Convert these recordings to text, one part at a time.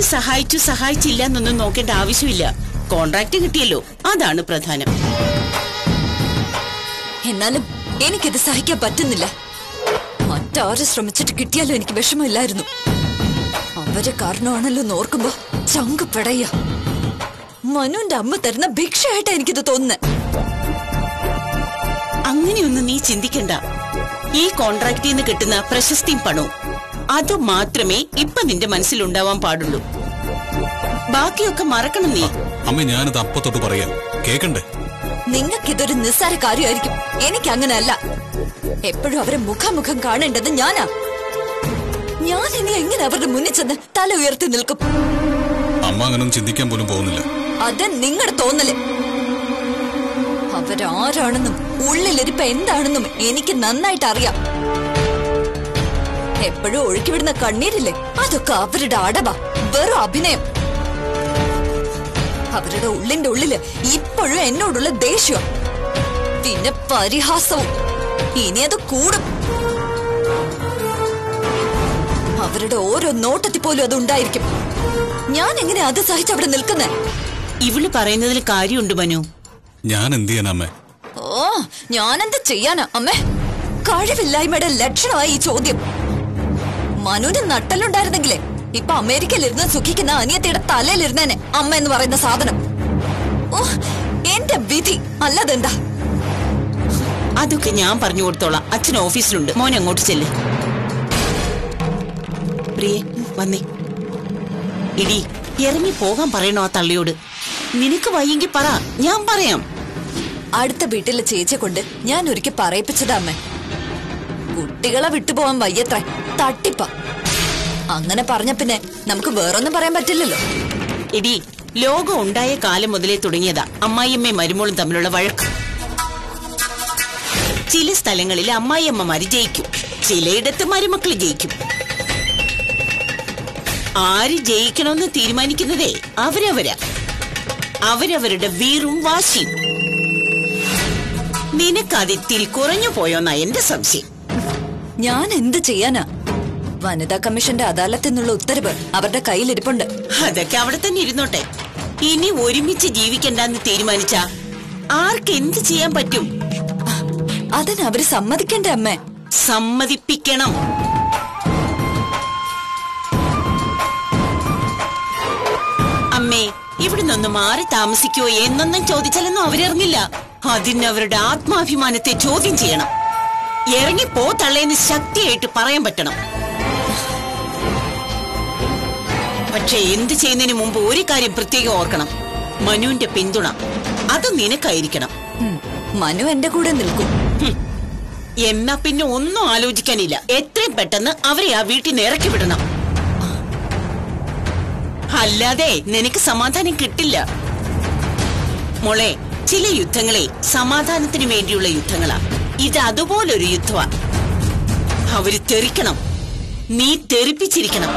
സഹായിച്ചു സഹായിച്ചില്ല എന്നൊന്നും നോക്കേണ്ട ആവശ്യമില്ല കോൺട്രാക്ട് കിട്ടിയല്ലോ അതാണ് പ്രധാനം എന്നാലും എനിക്കിത് സഹിക്കാൻ പറ്റുന്നില്ല മറ്റാരും ശ്രമിച്ചിട്ട് കിട്ടിയാലും എനിക്ക് വിഷമമില്ലായിരുന്നു അവരെ കാരണമാണല്ലോ നോർക്കുമ്പോ ചങ്ക് പെടയ്യ മനുവിന്റെ അമ്മ തരുന്ന ഭിക്ഷയായിട്ടാ എനിക്കിത് തോന്നുന്നത് അങ്ങനെയൊന്നും നീ ചിന്തിക്കണ്ട ഈ കോൺട്രാക്റ്റിൽ നിന്ന് കിട്ടുന്ന പ്രശസ്തിയും പണവും അത് മാത്രമേ ഇപ്പൊ നിന്റെ മനസ്സിലുണ്ടാവാൻ പാടുള്ളൂ ബാക്കിയൊക്കെ മറക്കണം നീ അമ്മ ഞാനത് അപ്പത്തൊട്ട് പറയാം കേക്കണ്ടേ നിങ്ങൾക്കിതൊരു നിസ്സാര കാര്യമായിരിക്കും എനിക്ക് അങ്ങനെയല്ല എപ്പോഴും അവരെ മുഖാമുഖം കാണേണ്ടത് ഞാനാ ഞാൻ ഇനി എങ്ങനെ അവരുടെ മുന്നിൽ ചെന്ന് തല ഉയർത്തി നിൽക്കും അമ്മ അങ്ങനൊന്നും ചിന്തിക്കാൻ പോലും പോകുന്നില്ല അത് നിങ്ങളുടെ തോന്നല് അവരാരാണെന്നും ഉള്ളിലിരിപ്പ് എന്താണെന്നും എനിക്ക് നന്നായിട്ട് അറിയാം എപ്പോഴും ഒഴുക്കിവിടുന്ന കണ്ണീരില്ലേ അതൊക്കെ അവരുടെ അടവാ വെറും അഭിനയം അവരുടെ ഉള്ളിന്റെ ഉള്ളില് ഇപ്പോഴും എന്നോടുള്ള ദേഷ്യം പിന്നെ പരിഹാസവും ഇനി അത് കൂടും അവരുടെ ഓരോ നോട്ടത്തിൽ പോലും അത് ഉണ്ടായിരിക്കും ഞാൻ എങ്ങനെ അത് സഹിച്ച് അവിടെ നിൽക്കുന്നേ ഇവള് പറയുന്നതിൽ കാര്യമുണ്ട് മനു ഞാൻ എന്ത് ചെയ്യാൻ അമ്മേ ഓ ഞാനെന്ത് ചെയ്യാനാ അമ്മേ കഴിവില്ലായ്മയുടെ ലക്ഷണമായി ഈ ചോദ്യം മനുവിന് നട്ടലുണ്ടായിരുന്നെങ്കിലേ ഇപ്പൊ അമേരിക്കയിലിരുന്ന് സുഖിക്കുന്ന അനിയത്തിയുടെ തലയിലിരുന്നേനെ അമ്മ എന്ന് പറയുന്ന സാധനം ഓ എന്റെ വിധി അല്ലതെന്താ അതൊക്കെ ഞാൻ പറഞ്ഞു കൊടുത്തോളാം അച്ഛൻ ഓഫീസിലുണ്ട് മോൻ അങ്ങോട്ട് ചെല്ല് പ്രിയെ വന്നേ ഇടി ഇറങ്ങി പോകാൻ പറയണോ ആ തള്ളിയോട് നിനക്ക് വയ്യെങ്കിൽ പറ ഞാൻ പറയാം അടുത്ത വീട്ടിലെ ചേച്ചിയെ കൊണ്ട് ഞാൻ ഒരിക്കൽ പറയിപ്പിച്ചതാ അമ്മേ കുട്ടികളെ വിട്ടുപോവാൻ വയ്യത്ര തട്ടിപ്പ അങ്ങനെ പറഞ്ഞ പിന്നെ നമുക്ക് വേറൊന്നും പറയാൻ പറ്റില്ലല്ലോ എടി ലോകം ഉണ്ടായ കാലം മുതലേ തുടങ്ങിയതാ അമ്മായിയമ്മയും മരുമോളും തമ്മിലുള്ള വഴക്ക് ചില സ്ഥലങ്ങളിൽ അമ്മായിയമ്മമാര് ജയിക്കും ചിലയിടത്ത് മരുമക്കൾ ജയിക്കും ആര് ജയിക്കണമെന്ന് തീരുമാനിക്കുന്നതേ അവരവരാ അവരവരുടെ വീറും വാശിയും നിനക്കതിത്തിരി കുറഞ്ഞു പോയോന്നാ എന്റെ സംശയം ഞാൻ എന്ത് ചെയ്യാനാ വനിതാ കമ്മീഷന്റെ അദാലത്തിൽ നിന്നുള്ള ഉത്തരവ് അവരുടെ കയ്യിലിരിപ്പുണ്ട് അതൊക്കെ അവിടെ തന്നെ ഇരുന്നോട്ടെ ഇനി ഒരുമിച്ച് ജീവിക്കണ്ടെന്ന് തീരുമാനിച്ച ആർക്ക് എന്ത് ചെയ്യാൻ പറ്റും അതിന് അവര് സമ്മതിക്കണ്ടേ അമ്മേ സമ്മതിപ്പിക്കണം അമ്മേ ഇവിടുന്നൊന്ന് മാറി താമസിക്കോ എന്നൊന്നും ചോദിച്ചാലൊന്നും അവരിറങ്ങില്ല അതിന് അവരുടെ ആത്മാഭിമാനത്തെ ചോദ്യം ചെയ്യണം ഇറങ്ങി പോ തള്ളേന്ന് ശക്തിയായിട്ട് പറയാൻ പറ്റണം പക്ഷെ എന്ത് ചെയ്യുന്നതിന് മുമ്പ് ഒരു കാര്യം പ്രത്യേകം ഓർക്കണം മനുവിന്റെ പിന്തുണ അത് നിനക്കായിരിക്കണം ഉം, മനു എന്റെ കൂടെ നിൽക്കും ഹും. എന്നാ പിന്നെ ഒന്നും ആലോചിക്കാനില്ല എത്രയും പെട്ടെന്ന് അവരെ ആ വീട്ടിൽ നിന്ന് ഇറക്കി വിടണം അല്ലാതെ നിനക്ക് സമാധാനം കിട്ടില്ല മോളെ ചില യുദ്ധങ്ങളെ സമാധാനത്തിന് വേണ്ടിയുള്ള യുദ്ധങ്ങളാ ഇത് അതുപോലൊരു യുദ്ധമാ അവര് തെറിക്കണം നീ തെറിപ്പിച്ചിരിക്കണം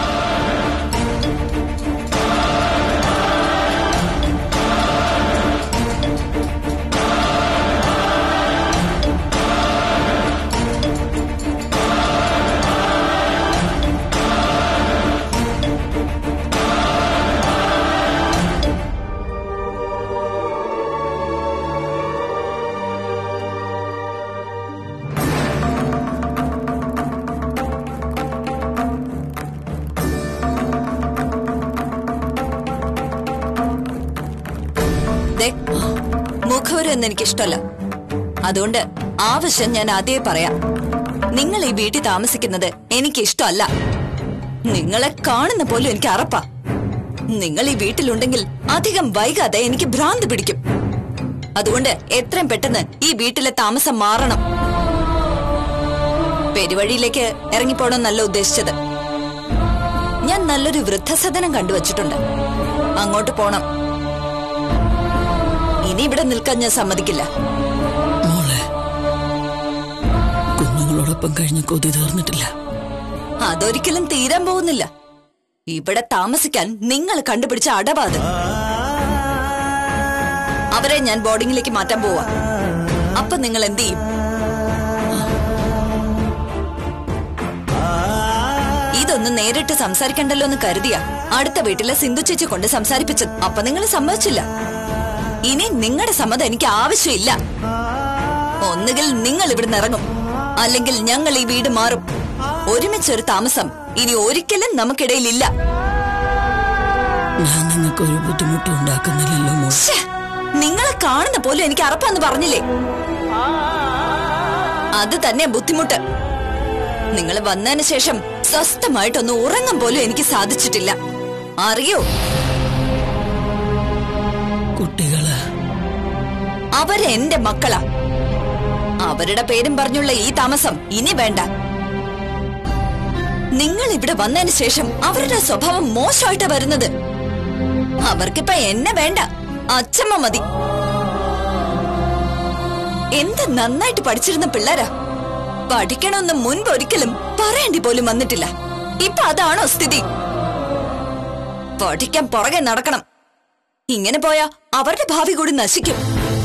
ദേ, മുഖവരം എന്ന് എനിക്കിഷ്ടമല്ല അതുകൊണ്ട് ആവശ്യം ഞാൻ ആദ്യമേ പറയാം നിങ്ങൾ ഈ വീട്ടിൽ താമസിക്കുന്നത് എനിക്ക് ഇഷ്ടമല്ല നിങ്ങളെ കാണുന്ന പോലും എനിക്ക് അറപ്പാ നിങ്ങൾ ഈ വീട്ടിലുണ്ടെങ്കിൽ അധികം വൈകാതെ എനിക്ക് ഭ്രാന്ത് പിടിക്കും അതുകൊണ്ട് എത്രയും പെട്ടെന്ന് ഈ വീട്ടിലെ താമസം മാറണം പെരുവഴിയിലേക്ക് ഇറങ്ങിപ്പോണമെന്നല്ല ഉദ്ദേശിച്ചത് ഞാൻ നല്ലൊരു വൃദ്ധസദനം കണ്ടുവച്ചിട്ടുണ്ട് അങ്ങോട്ട് പോണം ഇനി ഇവിടെ നിൽക്കാൻ ഞാൻ സമ്മതിക്കില്ല മോളെ കുഞ്ഞുങ്ങളോടൊപ്പം കഴിഞ്ഞ കൊതി തീർന്നിട്ടില്ല അതൊരിക്കലും തീരാൻ പോകുന്നില്ല ഇവിടെ താമസിക്കാൻ നിങ്ങൾ കണ്ടുപിടിച്ച അടവാത് അവരെ ഞാൻ ബോർഡിങ്ങിലേക്ക് മാറ്റാൻ പോവാ അപ്പൊ നിങ്ങൾ എന്ത് ചെയ്യും ഇതൊന്നും നേരിട്ട് സംസാരിക്കണ്ടല്ലോ എന്ന് കരുതിയാ അടുത്ത വീട്ടിലെ സിന്ധു ചേച്ചി കൊണ്ട് സംസാരിപ്പിച്ചത് അപ്പൊ നിങ്ങൾ സമ്മതിച്ചില്ല ഇനി നിങ്ങളുടെ സമ്മതം എനിക്ക് ആവശ്യമില്ല ഒന്നുകിൽ നിങ്ങൾ ഇവിടുന്ന് ഇറങ്ങും അല്ലെങ്കിൽ ഞങ്ങൾ ഈ വീട് മാറും ഒരുമിച്ചൊരു താമസം ഇനി ഒരിക്കലും നമുക്കിടയിലില്ല ഞാൻ നിങ്ങൾക്ക് ഒരു ബുദ്ധിമുട്ടും ഉണ്ടാക്കുന്നില്ലല്ലോ മോൾ ശ്ശേ, നിങ്ങളെ കാണുന്ന പോലും എനിക്ക് അറപ്പാന്ന് പറഞ്ഞില്ലേ അത് തന്നെ ബുദ്ധിമുട്ട് നിങ്ങൾ വന്നതിന് ശേഷം സ്വസ്ഥമായിട്ടൊന്ന് ഉറങ്ങാൻ പോലും എനിക്ക് സാധിച്ചിട്ടില്ല അറിയോ കുട്ടികള് അവരെന്റെ മക്കളാ അവരുടെ പേരും പറഞ്ഞുള്ള ഈ താമസം ഇനി വേണ്ട നിങ്ങൾ ഇവിടെ വന്നതിന് ശേഷം അവരുടെ സ്വഭാവം മോശമായിട്ടാ വരുന്നത് അവർക്കിപ്പോ എന്നെ വേണ്ട അച്ഛമ്മ മതി എന്ത് നന്നായിട്ട് പഠിച്ചിരുന്ന പിള്ളേരാ പഠിക്കണമെന്ന് മുൻപ് ഒരിക്കലും പറയേണ്ടി പോലും വന്നിട്ടില്ല ഇപ്പൊ അതാണോ സ്ഥിതി പഠിക്കാൻ പുറകെ നടക്കണം ഇങ്ങനെ പോയാ അവരുടെ ഭാവി കൂടി നശിക്കും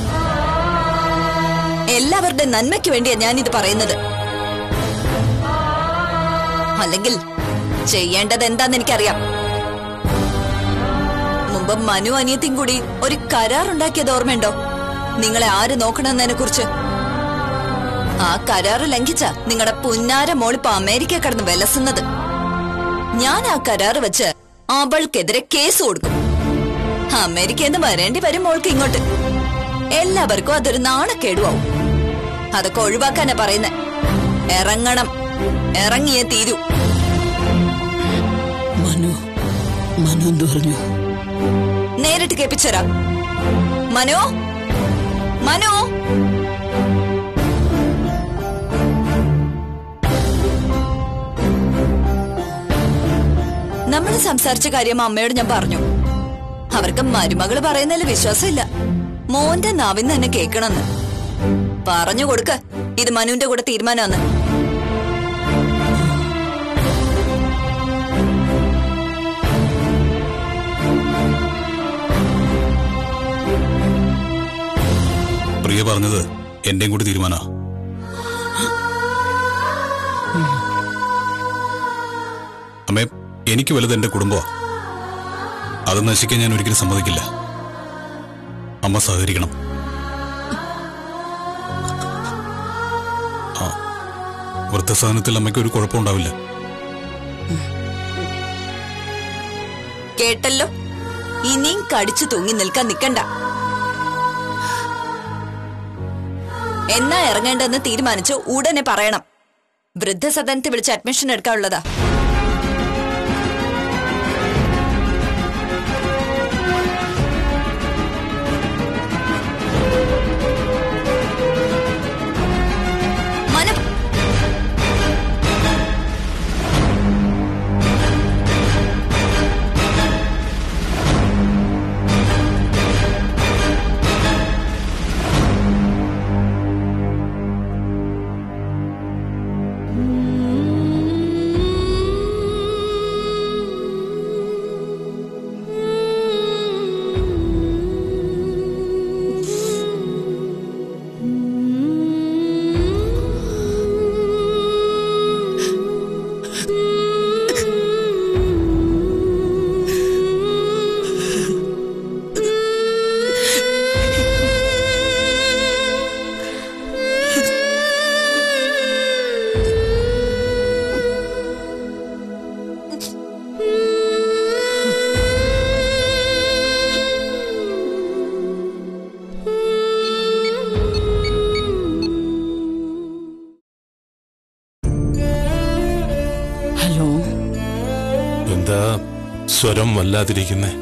എല്ലാവരുടെ നന്മയ്ക്ക് വേണ്ടിയാ ഞാനിത് പറയുന്നത് അല്ലെങ്കിൽ ചെയ്യേണ്ടത് എന്താന്ന് എനിക്കറിയാം മുമ്പ് മനു അനിയത്തിയും കൂടി ഒരു കരാറുണ്ടാക്കിയത് ഓർമ്മയുണ്ടോ നിങ്ങളെ ആര് നോക്കണമെന്നതിനെ കുറിച്ച് ആ കരാറ് ലംഘിച്ച നിങ്ങളുടെ പുന്നാര മോളിപ്പോ അമേരിക്ക കിടന്ന് വിലസുന്നത് ഞാൻ ആ കരാറ് വെച്ച് അവൾക്കെതിരെ കേസ് കൊടുക്കും അമേരിക്കയിൽ നിന്ന് വരേണ്ടി വരും മോൾക്ക് ഇങ്ങോട്ട് എല്ലാവർക്കും അതൊരു നാണക്കേടുവാവും അതൊക്കെ ഒഴിവാക്കാനാ പറയുന്നേ ഇറങ്ങണം ഇറങ്ങിയേ തീരൂ മനു മനു എന്ത് പറഞ്ഞു നേരിട്ട് കേൾപ്പിച്ചരാം മനോ മനോ നമ്മൾ സംസാരിച്ച കാര്യം അമ്മയോട് ഞാൻ പറഞ്ഞു അവർക്ക് മരുമകള് പറയുന്നതിൽ വിശ്വാസമില്ല മോന്റെ നാവിന്ന് തന്നെ കേൾക്കണമെന്ന് പറഞ്ഞു കൊടുക്ക ഇത് മനുവിന്റെ കൂടെ തീരുമാനമെന്ന് പ്രിയ പറഞ്ഞത് എന്റെയും കൂടി തീരുമാനാ അമ്മേ എനിക്ക് വലുത് എന്റെ കുടുംബമാ അത് നശിക്കാൻ ഞാൻ ഒരിക്കലും സമ്മതിക്കില്ല അമ്മ സഹകരിക്കണം ആ വൃദ്ധസാധനത്തിൽ അമ്മയ്ക്ക് ഒരു കുഴപ്പമുണ്ടാവില്ല കേട്ടല്ലോ ഇനിയും കടിച്ചു തൂങ്ങി നിൽക്കാൻ നിക്കണ്ട എന്നാ ഇറങ്ങേണ്ടെന്ന് തീരുമാനിച്ചു ഉടനെ പറയണം വൃദ്ധസദനത്തിൽ വിളിച്ച് അഡ്മിഷൻ എടുക്കാനുള്ളതാ മനു ഹലോ എന്താ സ്വരം വല്ലാതിരിക്കുന്നേ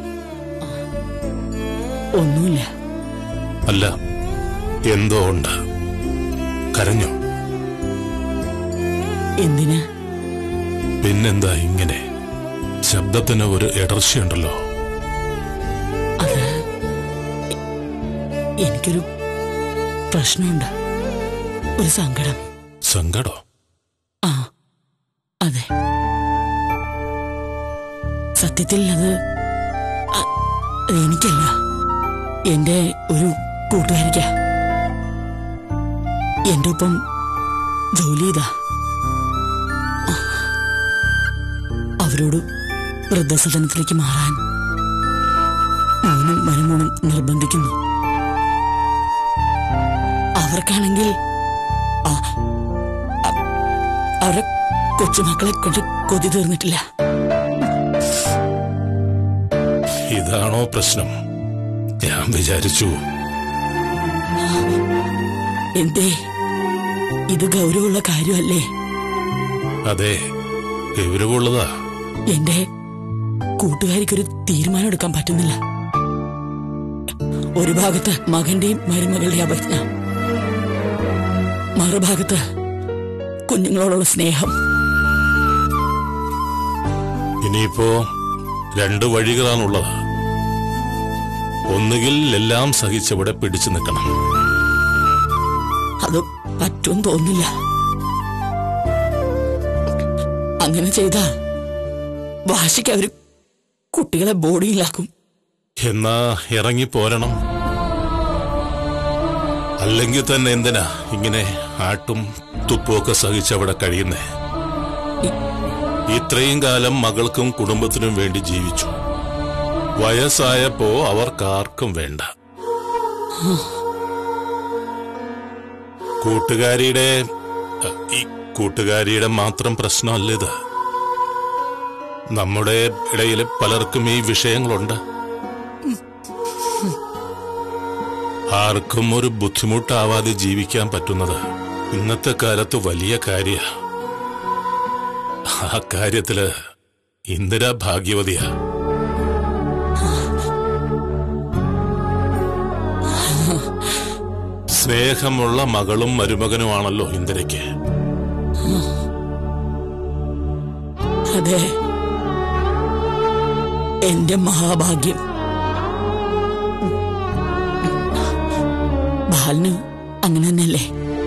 ഒന്നുമില്ല അല്ല എന്തോ ഉണ്ട് കരഞ്ഞോ എന്തിനാ പിന്നെന്താ ഇങ്ങനെ ശബ്ദത്തിന് ഒരു ഇടർച്ചയുണ്ടല്ലോ അത് എ- എനിക്കൊരു പ്രശ്നമുണ്ട് ഒരു സങ്കടം സങ്കടോ ആ അതെ സത്യത്തിൽ അത് അ- എനിക്കല്ല എന്റെ ഒരു കൂട്ടുകാരിക്ക എന്റെ ഒപ്പം ജോലി ചെയ്താ അവരോട് വൃദ്ധസദനത്തിലേക്ക് മാറാൻ മോനും മരുമോനും നിർബന്ധിക്കുന്നു അവർക്കാണെങ്കിൽ ആ- അ- അവരുടെ കൊച്ചുമക്കളെ കൊണ്ട് കൊതി തീർന്നിട്ടില്ല ഇതാണോ പ്രശ്നം ഞാൻ വിചാരിച്ചു എന്തേ ഇത് ഗൗരവമുള്ള കാര്യമല്ലേ അതെ ഗൗരവമുള്ളതാ എന്റെ കൂട്ടുകാരിക്കൊരു തീരുമാനം എടുക്കാൻ പറ്റുന്നില്ല ഒരു ഭാഗത്ത് മകന്റെയും മരുമകളുടെയും അപജ്ഞ മറുഭാഗത്ത് കുഞ്ഞുങ്ങളോടുള്ള സ്നേഹം ഇനിയിപ്പോ രണ്ട് വഴികളാണുള്ളത് ഒന്നുകിൽ എല്ലാം സഹിച്ചവിടെ പിടിച്ചു നിൽക്കണം അത് പറ്റുമെന്ന് തോന്നില്ല അങ്ങനെ ചെയ്താ വാശിക്ക് അവര് കുട്ടികളെ ബോഡിയിലാക്കും എന്നാ ഇറങ്ങി പോരണം അല്ലെങ്കിൽ തന്നെ എന്തിനാ ഇങ്ങനെ ആട്ടും തുപ്പുമൊക്കെ സഹിച്ചവിടെ കഴിയുന്നേ ഇത്രയും കാലം മകൾക്കും കുടുംബത്തിനും വേണ്ടി ജീവിച്ചു വയസ്സായപ്പോ അവർക്കാർക്കും വേണ്ട കൂട്ടുകാരിയുടെ അ, ഈ കൂട്ടുകാരിയുടെ മാത്രം പ്രശ്നമല്ല ഇത് നമ്മുടെ ഇടയിൽ പലർക്കും ഈ വിഷയങ്ങളുണ്ട് ആർക്കും ഒരു ബുദ്ധിമുട്ടാവാതെ ജീവിക്കാൻ പറ്റുന്നത് ഇന്നത്തെ കാലത്ത് വലിയ കാര്യ ആ കാര്യത്തില് ഇന്ദിര ഭാഗ്യവതിയാ സ്നേഹമുള്ള മകളും മരുമകനുമാണല്ലോ ഇന്ദിരയ്ക്ക് അതെ എന്റെ മഹാഭാഗ്യം ബാലിന് അങ്ങനെ തന്നെയല്ലേ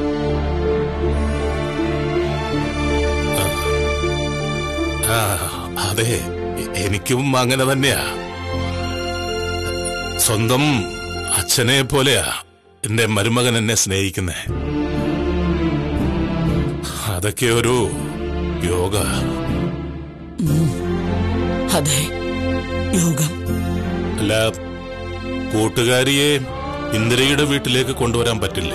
ആ അതെ എ- എനിക്കും അങ്ങനെ തന്നെയാ സ്വന്തം അച്ഛനെ പോലെയാ എന്റെ മരുമകൻ എന്നെ സ്നേഹിക്കുന്നേ അതൊക്കെ ഒരു യോഗ അതെ യോഗം അല്ല കൂട്ടുകാരിയെ ഇന്ദിരയുടെ വീട്ടിലേക്ക് കൊണ്ടുവരാൻ പറ്റില്ലേ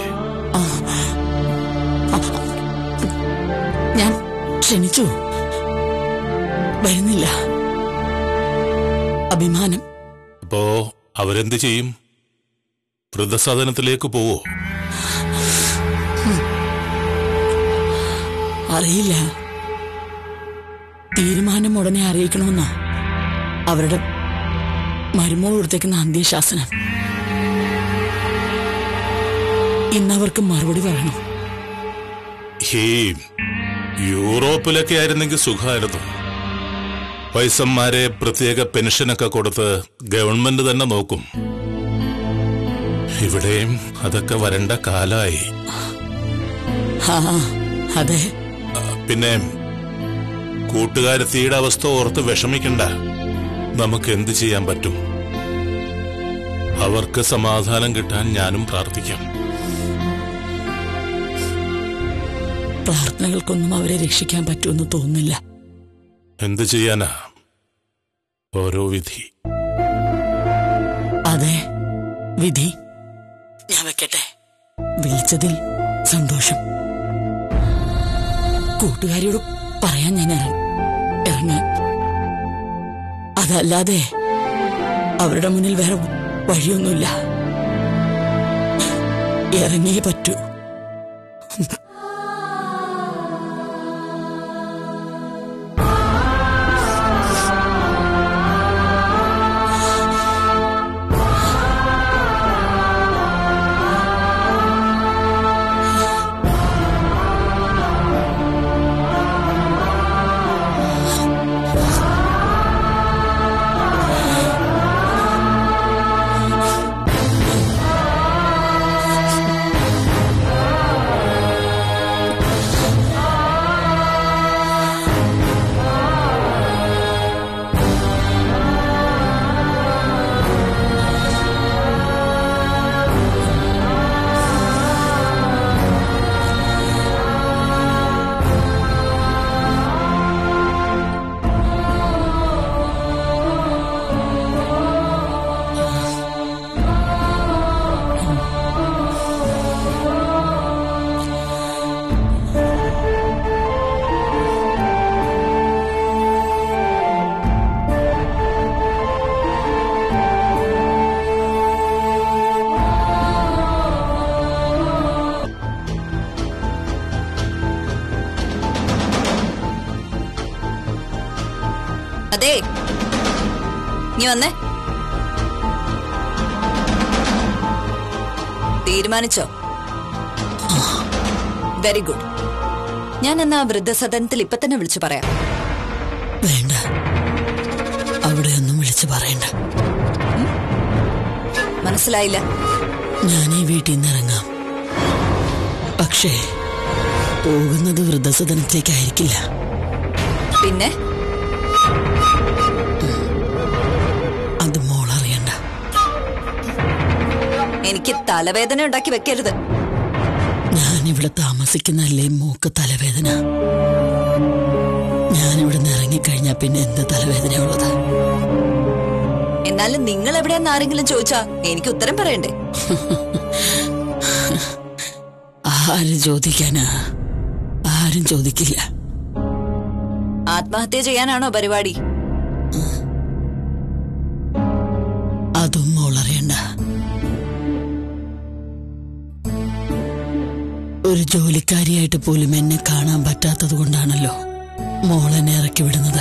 ഞാൻ ക്ഷണിച്ചു വരുന്നില്ല അഭിമാനം അപ്പോ അവരെന്ത് ചെയ്യും വൃദ്ധസദനത്തിലേക്ക് പോവോ അറിയില്ല തീരുമാനം ഉടനെ അറിയിക്കണമെന്നാ അവരുടെ മരുമോൾ കൊടുത്തേക്കുന്ന അന്ത്യശാസനം ഇന്നവർക്ക് മറുപടി പറയണം ഈ യൂറോപ്പിലൊക്കെ ആയിരുന്നെങ്കിൽ സുഖമായിരുന്നു വയസ്സന്മാരെ പ്രത്യേക പെൻഷനൊക്കെ കൊടുത്ത് ഗവൺമെന്റ് തന്നെ നോക്കും ഇവിടെയും അതൊക്കെ വരേണ്ട കാലായി ആ അതെ ആ, പിന്നെ കൂട്ടുകാരത്തിയുടെ അവസ്ഥ ഓർത്ത് വിഷമിക്കണ്ട നമുക്ക് എന്ത് ചെയ്യാൻ പറ്റും അവർക്ക് സമാധാനം കിട്ടാൻ ഞാനും പ്രാർത്ഥിക്കാം പ്രാർത്ഥനകൾക്കൊന്നും അവരെ രക്ഷിക്കാൻ പറ്റുമെന്ന് തോന്നുന്നില്ല എന്ത് ചെയ്യാനാ ഓരോ വിധി അതെ വിധി ഞാൻ വെക്കട്ടെ വിളിച്ചതിൽ സന്തോഷം കൂട്ടുകാരിയോട് പറയാൻ ഞാൻ ഇറ- ഇറങ്ങാൻ അതല്ലാതെ അവരുടെ മുന്നിൽ വേറെ വഴിയൊന്നുമില്ല ഇറങ്ങിയേ പറ്റൂ അതെ നീ വന്നേ തീരുമാനിച്ചോ വെരി ഗുഡ് ഞാൻ എന്നാ വൃദ്ധസദനത്തിൽ ഇപ്പൊ തന്നെ വിളിച്ചു പറയാം വേണ്ട അവിടെയൊന്നും വിളിച്ചു പറയണ്ട മനസ്സിലായില്ല ഞാൻ ഈ വീട്ടിൽ നിന്ന് ഇറങ്ങാം പക്ഷേ പോകുന്നത് വൃദ്ധസദനത്തേക്കായിരിക്കില്ല പിന്നെ അത് മോളറിയണ്ട എനിക്ക് തലവേദന ഉണ്ടാക്കി വെക്കരുത് ഞാനിവിടെ താമസിക്കുന്നല്ലേ മൂക്ക് തലവേദന ഞാനിവിടെ നിന്ന് ഇറങ്ങിക്കഴിഞ്ഞാ പിന്നെ എന്ത് തലവേദനയുള്ളത് എന്നാലും നിങ്ങൾ എവിടെയെന്ന് ആരെങ്കിലും ചോദിച്ചാ എനിക്ക് ഉത്തരം പറയണ്ടേ ആരും ചോദിക്കാനാ ആരും ചോദിക്കില്ല ആത്മഹത്യ ചെയ്യാനാണോ പരിപാടി അതും മോളറിയണ്ട ഒരു ജോലിക്കാരിയായിട്ട് പോലും എന്നെ കാണാൻ പറ്റാത്തത് കൊണ്ടാണല്ലോ മോളെന്നെ ഇറക്കി വിടുന്നത്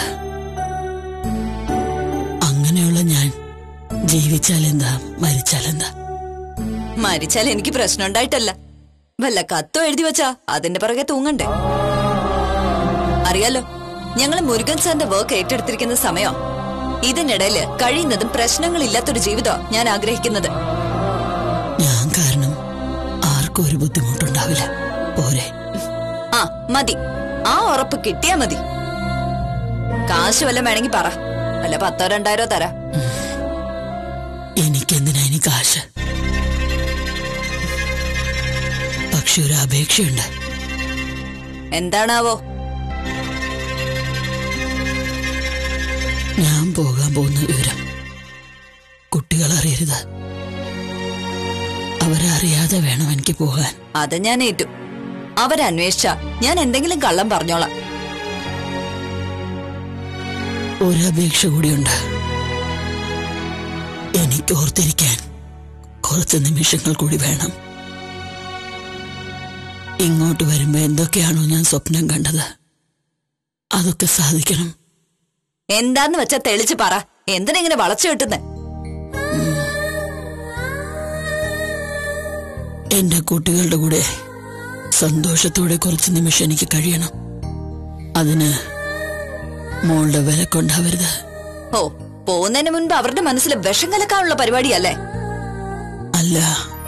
അങ്ങനെയുള്ള ഞാൻ ജീവിച്ചാലെന്താ മരിച്ചാലെന്താ മരിച്ചാൽ എനിക്ക് പ്രശ്നം ഉണ്ടായിട്ടല്ല വല്ല കത്തോ എഴുതി വെച്ചാ അതിന്റെ പിറകെ തൂങ്ങണ്ടേ അറിയാലോ ഞങ്ങൾ മുരുകൻ സാറിന്റെ വർക്ക് ഏറ്റെടുത്തിരിക്കുന്ന സമയം ഇതിനിടയില് കഴിയുന്നതും പ്രശ്നങ്ങളില്ലാത്തൊരു ജീവിതം ഞാൻ ആഗ്രഹിക്കുന്നത് ഞാൻ കാരണം ആർക്കും ഒരു ബുദ്ധിമുട്ടുണ്ടാവില്ല പോരെ ആ മതി ആ ഉറപ്പ് കിട്ടിയാ മതി കാശ് വല്ലതും വേണമെങ്കിൽ പറ അല്ല പത്തോ രണ്ടായിരോ തരാ എനിക്കെന്തിനാ ഇനി കാശ് പക്ഷെ ഒരു അപേക്ഷയുണ്ട് എന്താണാവോ ഞാൻ പോകാൻ പോകുന്ന വിവരം കുട്ടികൾ അറിയരുത് അവരറിയാതെ വേണം എനിക്ക് പോകാൻ അത് ഞാൻ ഏറ്റു അവരന്വേഷിച്ച ഞാൻ എന്തെങ്കിലും കള്ളം പറഞ്ഞോളാം ഒരു അപേക്ഷ കൂടിയുണ്ട് എനിക്ക് ഓർത്തിരിക്കാൻ കുറച്ച് നിമിഷങ്ങൾ കൂടി വേണം ഇങ്ങോട്ട് വരുമ്പോ എന്തൊക്കെയാണോ ഞാൻ സ്വപ്നം കണ്ടത് അതൊക്കെ സാധിക്കണം എന്താന്ന് വെച്ചാ തെളിച്ച് പറ എന്തിനെങ്ങനെ വളച്ചു കെട്ടുന്നേ എന്റെ കുട്ടികളുടെ കൂടെ സന്തോഷത്തോടെ കുറച്ച് നിമിഷം എനിക്ക് കഴിയണം അതിന് മോളുടെ വില കൊണ്ടാവരുത് ഓ പോകുന്നതിന് മുൻപ് അവരുടെ മനസ്സിൽ വിഷം കലക്കാനുള്ള പരിപാടിയല്ലേ അല്ല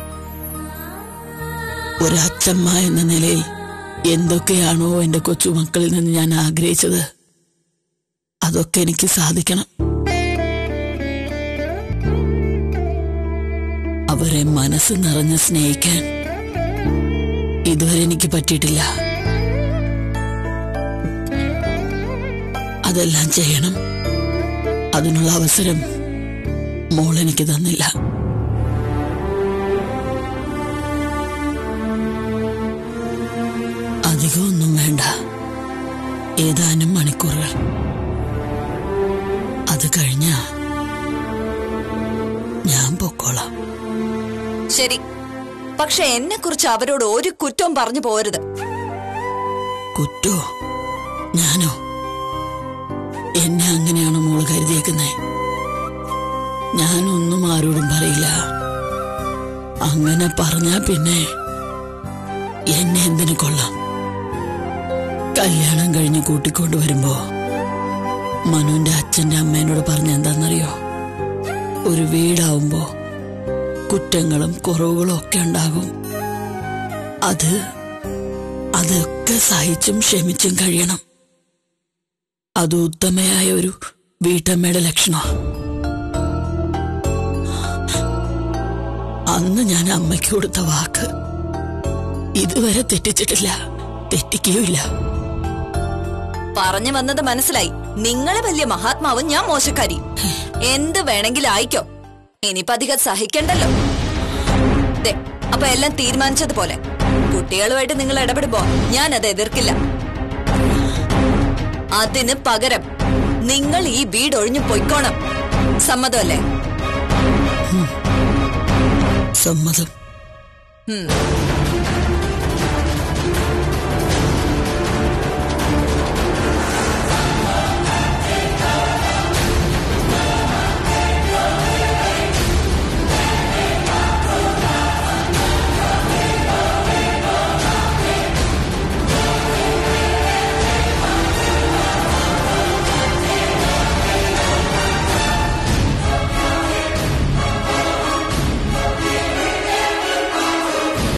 ഒരച്ഛമ്മ എന്ന നിലയിൽ എന്തൊക്കെയാണോ എന്റെ കൊച്ചുമക്കളിൽ നിന്ന് ഞാൻ ആഗ്രഹിച്ചത് അതൊക്കെ എനിക്ക് സാധിക്കണം അവരെ മനസ്സ് നിറഞ്ഞ് സ്നേഹിക്കാൻ ഇതുവരെ എനിക്ക് പറ്റിയിട്ടില്ല അതെല്ലാം ചെയ്യണം അതിനുള്ള അവസരം മോൾ എനിക്ക് തന്നില്ല അധികമൊന്നും വേണ്ട ഏതാനും മണിക്കൂറുകൾ അത് കഴിഞ്ഞ ഞാൻ പൊക്കോളാം ശരി പക്ഷെ എന്നെ കുറിച്ച് അവരോട് ഒരു കുറ്റവും പറഞ്ഞു പോരുത് കുറ്റോ ഞാനോ എന്നെ അങ്ങനെയാണോ മോള് കരുതിയേക്കുന്നേ ഞാനൊന്നും ആരോടും പറയില്ല അങ്ങനെ പറഞ്ഞാ പിന്നെ എന്നെ എന്തിനു കൊള്ളാം കല്യാണം കഴിഞ്ഞ് കൂട്ടിക്കൊണ്ട് വരുമ്പോ മനുവിന്റെ അച്ഛന്റെ അമ്മേനോട് പറഞ്ഞ എന്താണെന്നറിയോ ഒരു വീടാവുമ്പോ കുറ്റങ്ങളും കുറവുകളും ഒക്കെ ഉണ്ടാകും അത് അതൊക്കെ സഹിച്ചും ക്ഷമിച്ചും കഴിയണം അത് ഉത്തമയായ ഒരു വീട്ടമ്മയുടെ ലക്ഷണം അന്ന് ഞാൻ അമ്മയ്ക്ക് കൊടുത്ത വാക്ക് ഇതുവരെ തെറ്റിച്ചിട്ടില്ല തെറ്റിക്കുകയില്ല പറഞ്ഞു വന്നത് മനസ്സിലായി നിങ്ങളെ വലിയ മഹാത്മാവും ഞാൻ മോശക്കാരി എന്ത് വേണമെങ്കിലും ആയിക്കോ ഇനിയിപ്പോ അധികം സഹിക്കണ്ടല്ലോ ദേ അപ്പൊ എല്ലാം തീരുമാനിച്ചതുപോലെ കുട്ടികളുമായിട്ട് നിങ്ങൾ ഇടപെടുമ്പോ ഞാൻ അത് എതിർക്കില്ല അതിന് പകരം നിങ്ങൾ ഈ വീട് ഒഴിഞ്ഞു പൊയ്ക്കോണം സമ്മതമല്ലേ സമ്മതം ഉം.